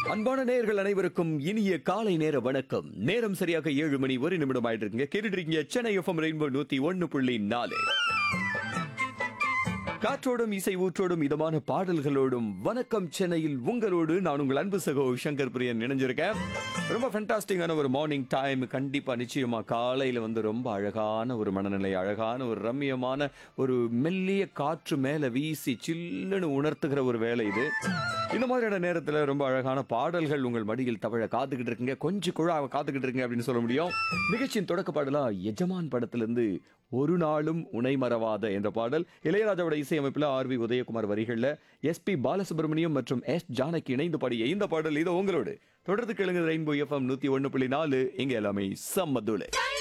அன்பான நேயர்கள் அனைவருக்கும் இனிய காலை நேர வணக்கம் நேரம் சரியாக ஏழு மணி ஒரு நிமிடம் ஆயிட்டு இருக்குங்க கேட்டுட்டு இருக்கீங்க சென்னை எஃப்எம் ரெயின்போ நூத்தி ஒன்னு புள்ளி நாலு காற்றோடும் இசை ஊற்றோடும் இதமான பாடல்களோடும் வணக்கம் சென்னையில் உங்களோடு நான் உங்கள் அன்பு சகோ சங்கர் பிரியன் இணைஞ்சிருக்கேன் ரொம்ப ஃபென்டாஸ்டிக்கான ஒரு மார்னிங் டைம் கண்டிப்பா நிச்சயமா காலையில வந்து ரொம்ப அழகான ஒரு மனநிலை அழகான ஒரு ரம்மியமான ஒரு மெல்லிய காற்று மேல வீசி சில்லுன்னு உணர்த்துகிற ஒரு வேலை இது இந்த மாதிரியான நேரத்துல ரொம்ப அழகான பாடல்கள் உங்கள் மடியில் தவழ காத்துக்கிட்டு இருக்குங்க கொஞ்சம் குழா காத்துக்கிட்டு இருக்குங்க அப்படின்னு சொல்ல முடியும் நிகழ்ச்சியின் தொடக்க பாடலா எஜமான் படத்திலிருந்து ஒரு நாளும் உனை மறவாத என்ற பாடல் இளையராஜாவோட இசையமைப்புல ஆர் வி உதயகுமார் வரிகள்ல எஸ் பி பாலசுப்ரமணியம் மற்றும் எஸ் ஜானகி இணைந்து பாடிய இந்த பாடல் இது உங்களோடு தொடர்ந்து கேளுங்க ரெயின்போ எஃப்எம் நூத்தி ஒன்னு புள்ளி நாலு இங்க எல்லாமே சம்மதுளை